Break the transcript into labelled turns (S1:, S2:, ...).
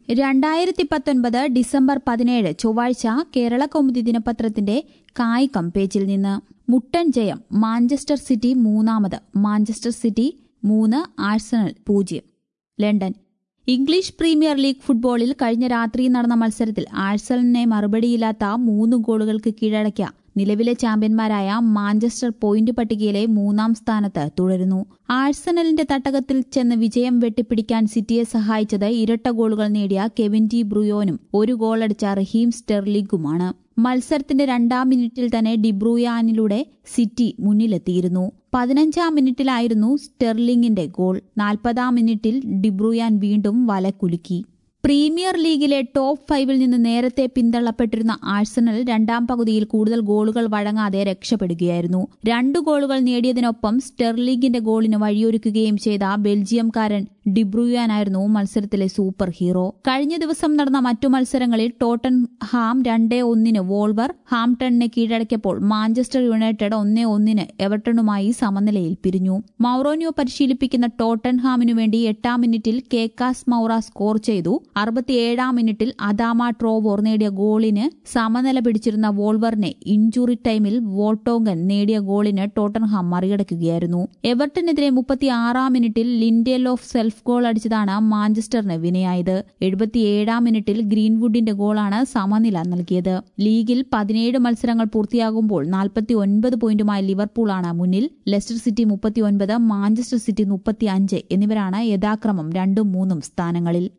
S1: രണ്ടായിരത്തി പത്തൊൻപത് ഡിസംബർ പതിനേഴ് ചൊവ്വാഴ്ച കേരള കൗമുദി ദിനപത്രത്തിന്റെ കായികം പേജിൽ നിന്ന് മുട്ടൻ ജയം മാഞ്ചസ്റ്റർ സിറ്റി മൂന്നാമത് മാഞ്ചസ്റ്റർ സിറ്റി മൂന്ന് ആഴ്സണൽ പൂജ്യം ലണ്ടൻ ഇംഗ്ലീഷ് പ്രീമിയർ ലീഗ് ഫുട്ബോളിൽ കഴിഞ്ഞ രാത്രി നടന്ന മത്സരത്തിൽ ആഴ്സണലിനെ മറുപടിയില്ലാത്ത മൂന്ന് ഗോളുകൾക്ക് കീഴടക്കിയ നിലവിലെ ചാമ്പ്യന്മാരായ മാഞ്ചസ്റ്റർ പോയിന്റ് പട്ടികയിലെ മൂന്നാം സ്ഥാനത്ത് തുടരുന്നു ആഴ്സണലിന്റെ തട്ടകത്തിൽ ചെന്ന് വിജയം വെട്ടിപ്പിടിക്കാൻ സിറ്റിയെ സഹായിച്ചത് ഇരട്ട ഗോളുകൾ നേടിയ കെവിൻ ഡി ബ്രുയോനും ഒരു ഗോളടിച്ച റഹീം സ്റ്റെർലിഗുമാണ് മത്സരത്തിന്റെ രണ്ടാം മിനിറ്റിൽ തന്നെ ഡിബ്രൂയാനിലൂടെ സിറ്റി മുന്നിലെത്തിയിരുന്നു പതിനഞ്ചാം മിനിറ്റിലായിരുന്നു സ്റ്റെർലിംഗിന്റെ ഗോൾ നാൽപ്പതാം മിനിറ്റിൽ ഡിബ്രൂയാൻ വീണ്ടും വല കുലുക്കി പ്രീമിയർ ലീഗിലെ ടോപ്പ് ഫൈവിൽ നിന്ന് നേരത്തെ പിന്തള്ളപ്പെട്ടിരുന്ന ആഴ്സണൽ രണ്ടാം പകുതിയിൽ കൂടുതൽ ഗോളുകൾ വഴങ്ങാതെ രക്ഷപ്പെടുകയായിരുന്നു രണ്ട് ഗോളുകൾ നേടിയതിനൊപ്പം സ്റ്റെർലിംഗിന്റെ ഗോളിന് വഴിയൊരുക്കുകയും ചെയ്ത ബെൽജിയംകാരൻ ഡിബ്രൂയാനായിരുന്നു മത്സരത്തിലെ സൂപ്പർ ഹീറോ കഴിഞ്ഞ ദിവസം നടന്ന മറ്റു മത്സരങ്ങളിൽ ടോട്ടൻ ഹാം രണ്ടേ ഒന്നിന് വോൾവർ ഹാംടണിനെ കീഴടക്കിയപ്പോൾ മാഞ്ചസ്റ്റർ യുണൈറ്റഡ് ഒന്നേ ഒന്നിന് എവർട്ടണുമായി സമനിലയിൽ പിരിഞ്ഞു മൌറോനിയോ പരിശീലിപ്പിക്കുന്ന ടോട്ടൻ ഹാമിനു വേണ്ടി എട്ടാം മിനിറ്റിൽ കേക്കാസ് മൌറ സ്കോർ ചെയ്തു അറുപത്തിയേഴാം മിനിറ്റിൽ അദാമ ട്രോവോർ നേടിയ ഗോളിന് സമനില പിടിച്ചിരുന്ന വോൾവറിനെ ഇഞ്ചുറി ടൈമിൽ വോൾട്ടോങ്കൻ നേടിയ ഗോളിന് ടോട്ടൻഹാം മറികടക്കുകയായിരുന്നു എവർട്ടനെതിരെ മുപ്പത്തിയാറാം മിനിറ്റിൽ ലിൻഡേൽ ഓഫ് സെൽഫ് ഗോൾ അടിച്ചതാണ് മാഞ്ചസ്റ്ററിന് വിനയായത് എഴുപത്തിയേഴാം മിനിറ്റിൽ ഗ്രീൻവുഡിന്റെ ഗോളാണ് സമനില നൽകിയത് ലീഗിൽ പതിനേഴ് മത്സരങ്ങൾ പൂർത്തിയാകുമ്പോൾ നാൽപ്പത്തി ഒൻപത് പോയിന്റുമായി ലിവർപൂളാണ് മുന്നിൽ ലെസ്റ്റർ സിറ്റി മുപ്പത്തിയൊൻപത് മാഞ്ചസ്റ്റർ സിറ്റി മുപ്പത്തിയഞ്ച് എന്നിവരാണ് യഥാക്രമം രണ്ടും മൂന്നും സ്ഥാനങ്ങളിൽ